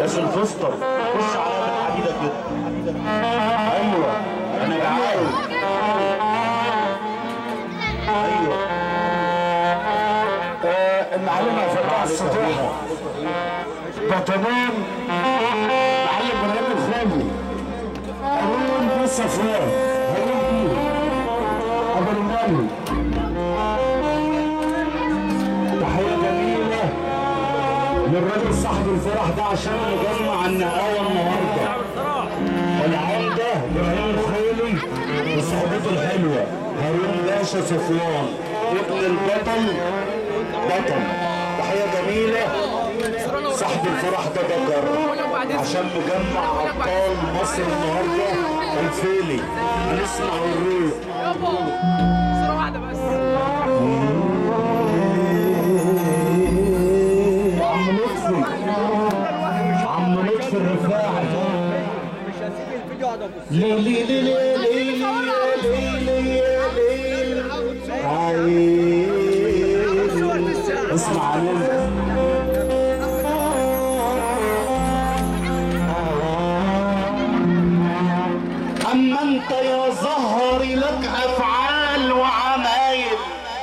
لازم تفطر خش عليا بالحديده كده ايوه انا جعان ايوه آه، المعلمة فتاة السطوح بطلون معلم ابراهيم الخالي هارون بن صفوان هارون بيه ابو المالي تحية جميلة للراجل صاحب الفرح ده عشان نجمع النقاوة النهارده العمدة ابراهيم الخالي وصحبته الحلوة هارون باشا صفوان ابن البطل بطل تحية جميلة صاحب الفرح ده بكر عشان مجمع أبطال مصر النهاردة الفيلي هنسمع الروح صورة واحدة بس عم لطفي عم لطفي الرفاعي مش هسيب الفيديو اقعد ابص ليلي ليلي ليلي ليلي ليلي عيني اسمع مني أما أنت يا زهر لك أفعال وعمايل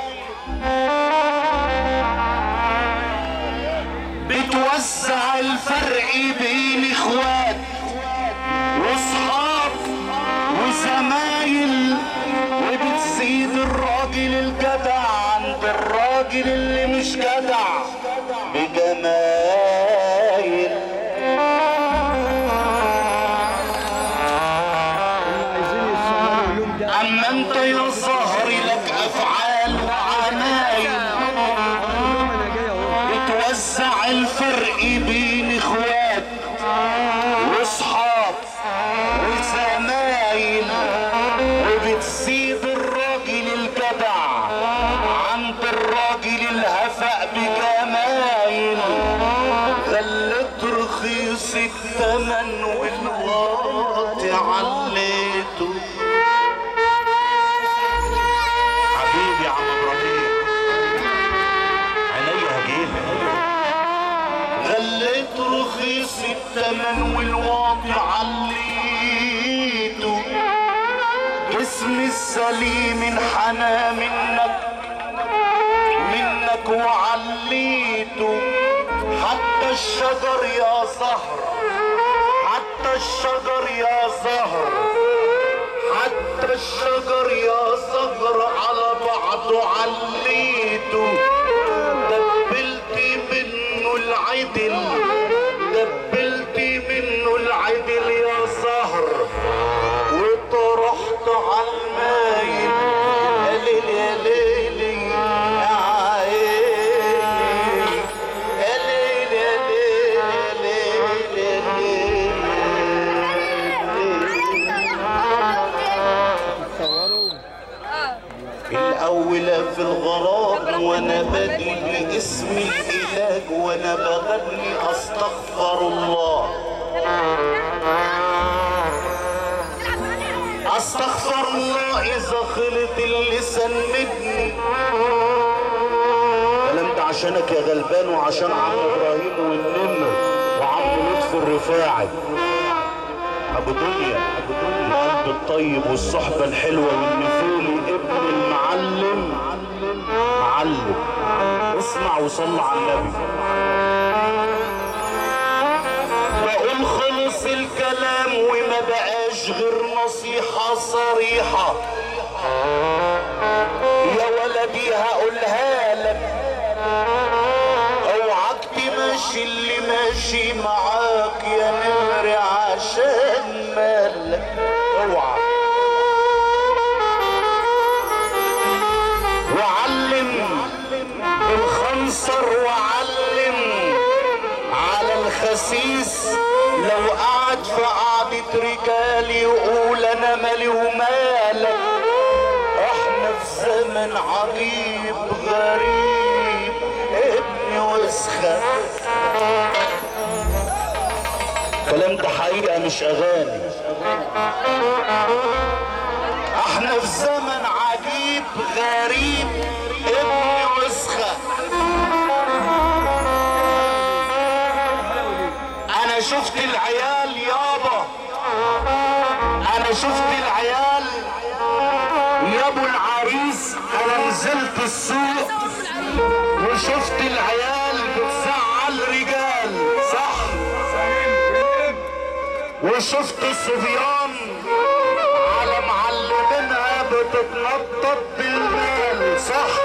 بتوسع الفرق بين إخوات واصحاب وزمايل وبتزيد الراجل الجدع عند الراجل اللي مش جدع بجمايل عايزين يسمعوا اليوم ده اما انت يا زهر لك افعال وعمايل اليوم انا جاي اهو بتوزع الفرق بين اخوات واصحاب وزمايل وبتزيد الراجل الجدع عند الراجل الهفأ بجمايل خلت رخيص الثمن والواطي عليته حبيبي يا عم ابراهيم عينيا هجيلك غليت رخيص التمن والواطي عليته جسمي السليم انحنى منك منك وعليته حتى الشجر يا زهر حتى الشجر يا زهر حتى الشجر يا زهر على بعضه عليته دبلت منه العدل دبلت منه العدل يا زهر وطرحت على المايل يا ليلي يا ليلي يا عيني يا ليلي يا ليلي يا ليلي تصوروا الأول في الغرام وأنا بادئ باسم الإله وأنا بغني أستغفر الله أستغفر الله إذا خلط اللسان مني الكلام ده عشانك يا غلبان وعشان عم إبراهيم والنمر وعم لطفي الرفاعي ابو دنيا ابو دنيا القلب الطيب والصحبه الحلوه والنفولي ابن المعلم معلم اسمع وصل على النبي بقول خلص الكلام وما بقاش غير نصيحة صريحة يا ولدي هقولها لك اوعك تمشي اللي ماشي معاك يا نمر عشان مالك اوعى وعلم بالخنصر وعلم على الخسيس لو قعد في قعدة رجال يقول انا مالي ومالك احنا في زمن عجيب غريب ابني وسخة الكلام ده حقيقة مش اغاني احنا في زمن عجيب غريب ابني وسخة انا شفت العيال يابا انا شفت العيال يا ابو العريس انا نزلت السوق وشفت العيال بتزعل رجال صح وشفت الصبيان على معلمينها بتتنطط بالمال صح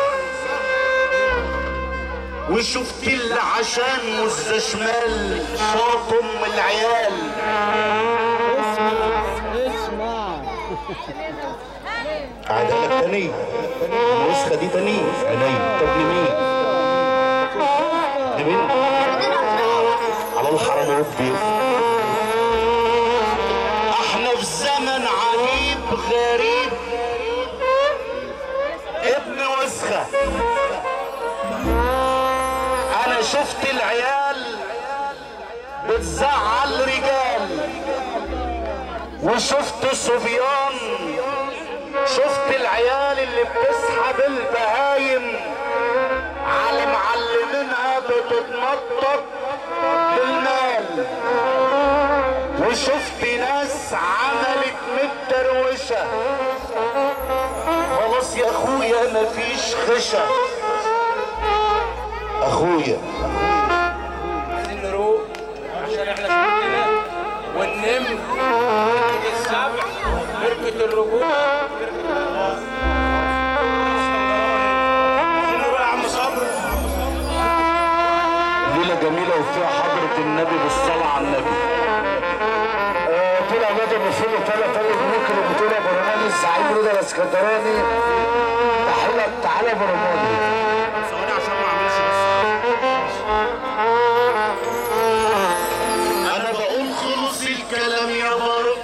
وشفت اللي عشان مستشمال شاط ام العيال اسمع عادها لك تاني النسخة دي تاني عيني طب لمين؟ لمين؟ على الحرم ربي احنا في زمن عجيب غريب ابن وسخة انا شفت العيال بتزعل رجال وشفت صبيان شفت العيال اللي بتسحب البهايم على معلمينها بتتنطط بالمال وشفت ناس عملت متدروشة خلاص يا اخويا مفيش خشة اخويا عايزين نروق عشان احنا شغلنا والنمر فرقة السبع فرقة الرجوع عايزين نروح يا عم صبري ليلة جميلة وفيها حضرة النبي بالصلاة على النبي طلع نادي الرسول طلع طلع ممكن البطولة برماني الزعيم رضا الاسكندراني تحية تعالى برماني ثواني عشان ما اعملش انا بقول خلص الكلام يا برد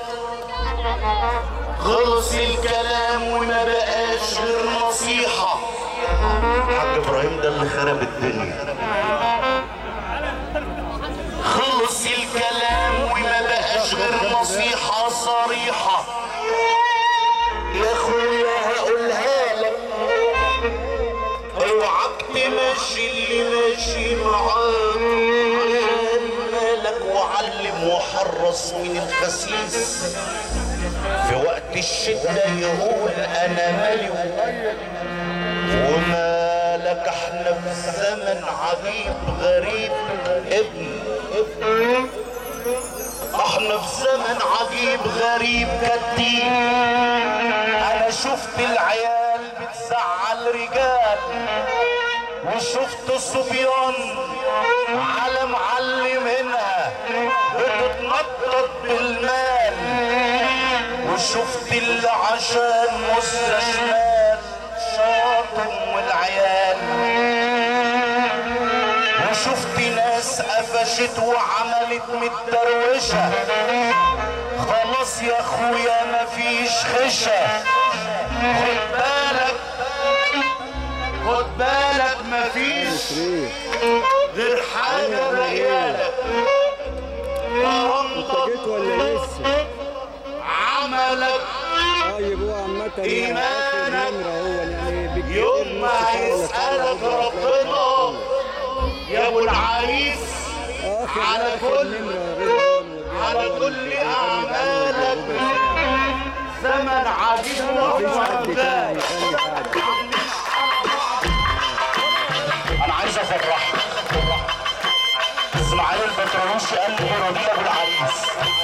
خلص الكلام وما بقاش غير نصيحة حاج ابراهيم ده اللي خرب الدنيا خلص الكلام وما بقاش غير نصيحة صريحة يا اخويا هقولها لك اوعك تمشي اللي ماشي معاك عشان مالك وعلم وحرص من الخسيس في وقت الشدة يقول انا مالي ومالك احنا في زمن عجيب غريب ابن احنا في زمن عجيب غريب كتير انا شفت العيال بتزعل رجال وشفت صبيان على معلمينها بتتنطط بالمال وشفت اللي عشان مستشمال شاطم والعيال وشفت ناس قفشت وعملت متدروشة خلاص يا اخويا مفيش خشة خد بالك خد بالك مفيش غير حاجة بقيالك جيت ولا لسه؟ عملك طيب هو عامة إيمانك نمرة هو يعني بيجي يوم ما هيسألك ربنا يا ابو العريس على كل على كل اعمالك زمن عجيب وغاب انا عايز افرحك اسماعيل البطرونوشي قال لي رضي ابو العريس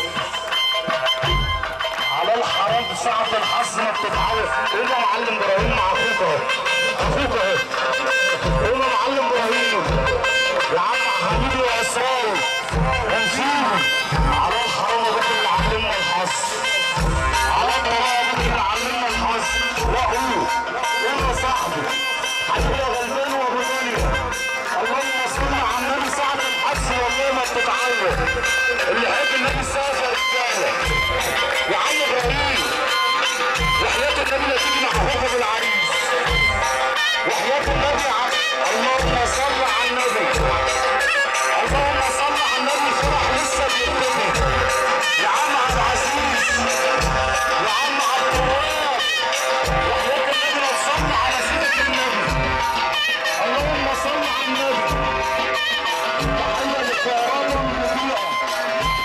على الحرام ساعة الحظ ما بتتعوض قول يا معلم ابراهيم مع اخوك اهو اخوك اهو قول يا معلم ابراهيم يا عم حبيبي واسرائيل ونسيبه على الحرام ابوك اللي علمنا الحظ على الطلاق ابوك اللي علمنا الحظ وقول قول يا صاحبي حبيبي يا غلبان وابو دنيا اللهم صل على النبي ساعة الحظ والله ما بتتعوض اللي يحب النبي سافر رجاله يا عم ابراهيم وحياة النبي لا تيجي مع اخوك بالعريس وحياة النبي يا عم اللهم صل على النبي اللهم صل على النبي فرح لسه بيبتدي يا عم عبد العزيز يا عم عبد الوهاب وحياة النبي لا تصلي على سيدة النبي اللهم صل على النبي تحية للطيران والمذيع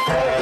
الحكايه